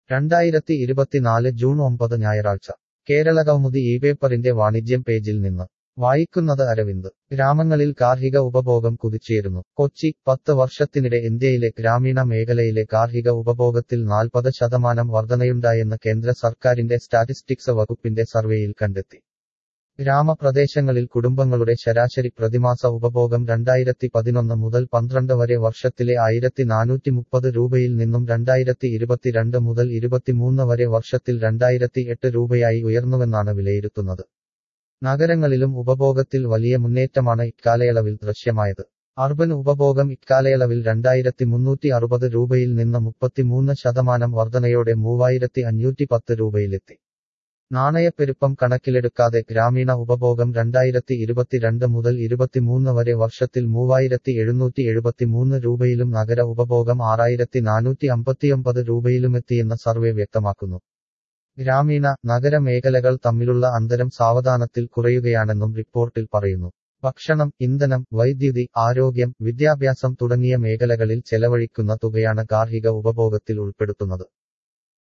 രണ്ടായിരത്തി ഇരുപത്തിനാല് ജൂൺ ഒമ്പത് ഞായറാഴ്ച കേരളകൗമുദി ഈ പേപ്പറിന്റെ വാണിജ്യം പേജിൽ നിന്ന് വായിക്കുന്നത് അരവിന്ദ് ഗ്രാമങ്ങളിൽ കാർഷിക ഉപഭോഗം കുതിച്ചുയരുന്നു കൊച്ചി പത്ത് വർഷത്തിനിടെ ഇന്ത്യയിലെ ഗ്രാമീണ മേഖലയിലെ കാർഷിക ഉപഭോഗത്തിൽ നാൽപ്പത് ശതമാനം വർധനയുണ്ടായെന്ന് കേന്ദ്ര സർക്കാരിന്റെ സ്റ്റാറ്റിസ്റ്റിക്സ് വകുപ്പിന്റെ സർവേയിൽ കണ്ടെത്തി ഗ്രാമപ്രദേശങ്ങളിൽ കുടുംബങ്ങളുടെ ശരാശരി പ്രതിമാസ ഉപഭോഗം രണ്ടായിരത്തി പതിനൊന്ന് മുതൽ പന്ത്രണ്ട് വരെ വർഷത്തിലെ ആയിരത്തി നാനൂറ്റി മുപ്പത് രൂപയിൽ നിന്നും രണ്ടായിരത്തി ഇരുപത്തിരണ്ട് മുതൽ ഇരുപത്തിമൂന്ന് വരെ വർഷത്തിൽ രണ്ടായിരത്തി എട്ട് രൂപയായി ഉയർന്നുവെന്നാണ് വിലയിരുത്തുന്നത് നഗരങ്ങളിലും ഉപഭോഗത്തിൽ വലിയ മുന്നേറ്റമാണ് ഇക്കാലയളവിൽ ദൃശ്യമായത് അർബൻ ഉപഭോഗം ഇക്കാലയളവിൽ രണ്ടായിരത്തി മുന്നൂറ്റി അറുപത് രൂപയിൽ നിന്ന് മുപ്പത്തിമൂന്ന് ശതമാനം വർധനയോടെ മൂവായിരത്തി അഞ്ഞൂറ്റി പത്ത് രൂപയിലെത്തി നാണയപ്പെരുപ്പം കണക്കിലെടുക്കാതെ ഗ്രാമീണ ഉപഭോഗം രണ്ടായിരത്തി ഇരുപത്തിരണ്ട് മുതൽ ഇരുപത്തിമൂന്ന് വരെ വർഷത്തിൽ മൂവായിരത്തി എഴുന്നൂറ്റി എഴുപത്തിമൂന്ന് രൂപയിലും നഗര ഉപഭോഗം ആറായിരത്തി നാനൂറ്റി അമ്പത്തിയൊമ്പത് രൂപയിലുമെത്തിയെന്ന് സർവേ വ്യക്തമാക്കുന്നു ഗ്രാമീണ നഗര മേഖലകൾ തമ്മിലുള്ള അന്തരം സാവധാനത്തിൽ കുറയുകയാണെന്നും റിപ്പോർട്ടിൽ പറയുന്നു ഭക്ഷണം ഇന്ധനം വൈദ്യുതി ആരോഗ്യം വിദ്യാഭ്യാസം തുടങ്ങിയ മേഖലകളിൽ ചെലവഴിക്കുന്ന തുകയാണ് ഗാർഹിക ഉപഭോഗത്തിൽ ഉൾപ്പെടുത്തുന്നത്